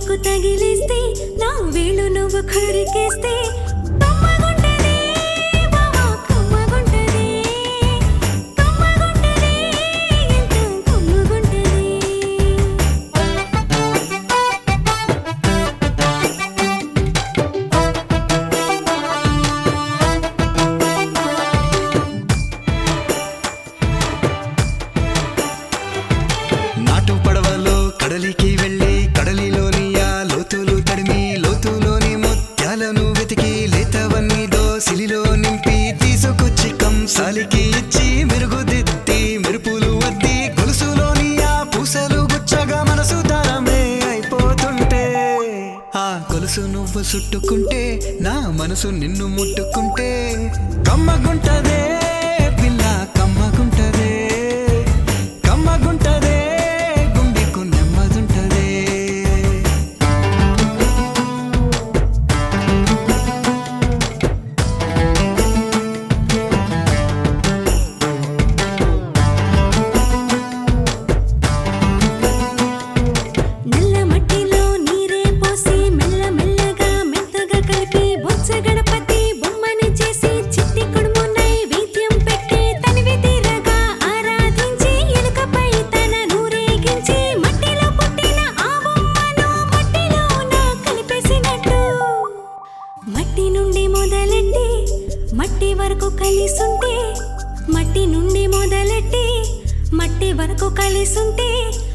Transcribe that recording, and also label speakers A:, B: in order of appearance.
A: నాకు తగిలేస్తే నా వేళ్ళు నువ్వు కొరికేస్తే కమ్మగుంటది బావా కమ్మగుంటది కమ్మగుంటది ఎంత కమ్మగుంటది
B: నాటు పడవలో కడలికి వెళ్ళి కడలిలోని ఆ లోతులు తడిమి లోతులోని ముత్యాలను వెతికి లేతవన్నీ దోసిలిలో నింపి తీసుకొచ్చి కంసాలికి ఇచ్చి మెరుగుదిద్ది మెరుపులు వద్ది గొలుసులోని ఆ పూసలు గుచ్చగా మనసు దారమే అయిపోతుంటే ఆ గొలుసు నువ్వు చుట్టుకుంటే నా మనసు నిన్ను ముట్టుకుంటే కమ్మగుంటదే పిల్ల కమ్మగుంటదే కమ్మగుంటదే గుండెకు నెమ్మదుంటదే
A: నల్ల మట్టిలో నీరే పోసి మెల్ల మెల్లగా మెత్తగా కలిపి బొచ్చ గణపతి బొమ్మని చేసి చిట్టి కుడుము నైవేద్యం పెట్టి తనివి తీరగా ఆరాధించి ఎలుకపై తన నూరేగించి మట్టిలో పుట్టిన ఆ బొమ్మను మట్టిలోన కలిపేసినట్టు మట్టి నుండి మొదలెట్టి మట్టి వరకు కలిసుంటే మట్టి నుండి మొదలెట్టి మట్టి వరకు కలిసుంటే